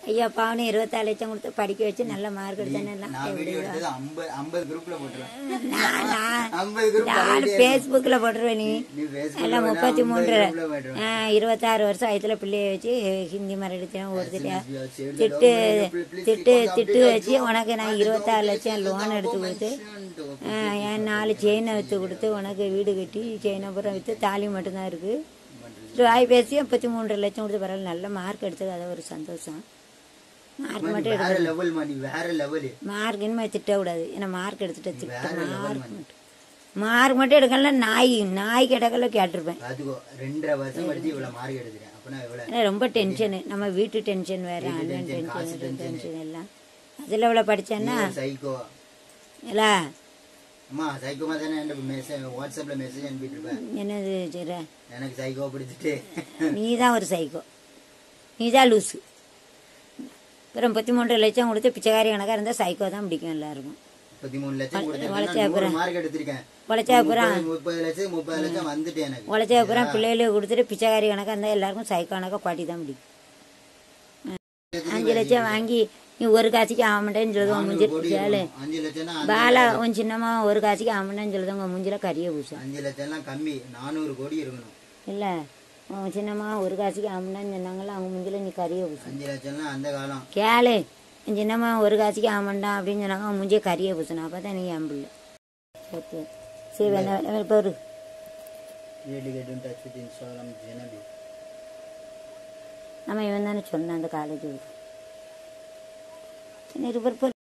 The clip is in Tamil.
ஐயா பாவனு இருபத்தாறு லட்சம் கொடுத்து படிக்க வச்சு நல்ல மார்க் எடுத்தேன்னு நான் வீடியோ எடுத்தது ஐம்பது ஐம்பது குரூப்ல போட்டுருவேன் நான் நான் ஐம்பது குரூப் நான் ஃபேஸ்புக்கில் போட்டுருவேன் நீ நீ Facebook எல்லாம் வேணா முப்பத்தி ஐம்பது மூன்று குரூப்ல போட்டுருவேன். ஆ, இருபத்தாறு வருஷம் வயசுல பிள்ளைய வச்சு ஹிந்தி மரடித்தேன் ஒருத்தர் Please திட்டு please திட்டு please திட்டு update வச்சு உனக்கு நான் இருபத்தாறு லட்சம் லோன் எடுத்து கொடுத்து ஆ, என் நாலு செயினை விற்று கொடுத்து உனக்கு வீடு கட்டி செயினை பூரா விற்று தாலி மட்டும்தான் இருக்கு ரூபாய் பேசி முப்பத்தி மூன்று லட்சம் கொடுத்து பரவாயில்ல நல்ல மார்க் எடுத்தது அது ஒரு சந்தோஷம் மார்க் மட்டும் எடுக்க வேற லெவல் மணி வேற லெவல் மார்க் இனிமே திட்டக்கூடாது ஏன்னா மார்க் எடுத்துட்டு திட்ட வேற level மார்க் மணி. மட்டும் மார்க் மட்டும் எடுக்கல நாய் நாய் கிடக்கல கேட்டிருப்பேன் அதுக்கோ ரெண்டரை வருஷம் படிச்சு இவ்வளவு மார்க் எடுத்துட்டேன் அப்பனா எவ்வளவு ஏன்னா ரொம்ப டென்ஷனு நம்ம வீட்டு டென்ஷன் வேற அண்ணன் டென்ஷன் டென்ஷன் எல்லாம் அதில் இவ்வளோ படித்தேன்னா சைக்கோ இல்ல அம்மா சைக்கோமா தானே என்கிட்ட மெசேஜ் வாட்ஸ்அப்ல மெசேஜ் அனுப்பிட்டு இருப்பேன் என்னது சரி எனக்கு சைக்கோ பிடிச்சிட்டு நீ தான் ஒரு சைக்கோ நீ தான் லூசு அப்புறம் முப்பத்தி மூன்று லட்சம் கொடுத்து பிச்சைக்காரி கணக்காக இருந்தால் சைக்கோ தான் பிடிக்கும் எல்லாருக்கும் முப்பத்தி மூணு லட்சம் உழைச்ச கொடுத்தேன் அப்புறம். மார்க் எடுத்திருக்கேன் உழைச்சா அப்புறம் முப்பது- முப்பது லட்சம் முப்பது லட்சம் வந்துட்டு எனக்கு உழைச்ச அப்புறம் பிள்ளைகளுக்கு கொடுத்துட்டு பிச்சைக்காரி கணக்காக இருந்தால் எல்லாருக்கும் சைக்கோ கணக்காக பாட்டி தான் பிடிக்கும் அஞ்சு லட்சம் வாங்கி நீ ஒரு காசுக்கு ஆமாட்டேன்னு சொல்லுது உன் மூஞ்சி கோடி கேளு இருக்கணும். அஞ்சு லட்சம்னா பாலா உன் சின்னம்மா ஒரு காசுக்கு ஆமாட்டேன்னு சொல்லுது உங்க மூஞ்சில கரிய பூசம் அஞ்சு லட்சம்லாம் கம்மி நானூறு கோடி இருக்கணும் இல்லை உன் சின்னம்மா ஒரு காசுக்கு ஆமாட்டான்னு சொன்னாங்களா அவங்க மூஞ்சில நீ கரிய பூசம் அஞ்சு லட்சம்லாம் அந்த காலம் கேளு என் சின்னம்மா ஒரு காசுக்கு ஆமாண்டான் அப்படின்னு சொன்னாங்க அவன் மூஞ்சிய கரிய பூசணும் அப்போ தான் நீ என் பிள்ளை சரி சரி வேணா இப்போ ஒரு really get in touch with Instagram Janabi. நம்ம இவன் தானே சொன்னான் அந்த காலேஜ் இருவர்